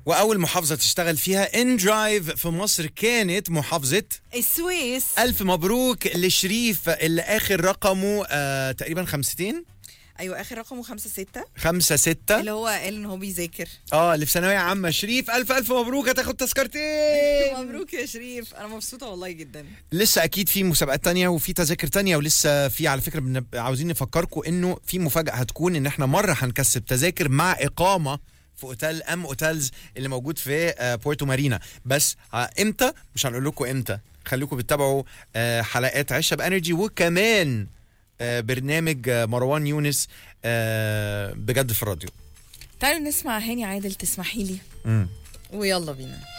واول محافظه تشتغل فيها ان درايف في مصر كانت محافظه السويس الف مبروك لشريف اللي اخر رقمه آه تقريبا خمستين ايوه اخر رقمه خمسة ستة خمسة ستة اللي هو قال ان هو بيذاكر اه اللي في ثانوية عامة شريف ألف ألف مبروك هتاخد تذكرتين مبروك يا شريف انا مبسوطه والله جدا لسه أكيد في مسابقات تانية وفي تذاكر تانية ولسه في على فكرة بنب... عاوزين نفكركم إنه في مفاجأة هتكون إن إحنا مرة هنكسب تذاكر مع إقامة في اوتيل ام اوتيلز اللي موجود في آه، بورتو مارينا بس آه، امتى مش هنقول لكم امتى خليكم بتتابعوا آه، حلقات عشة بانرجي وكمان آه، برنامج آه، مروان يونس آه، بجد في الراديو تعالوا نسمع هاني عادل تسمحي لي مم. ويلا بينا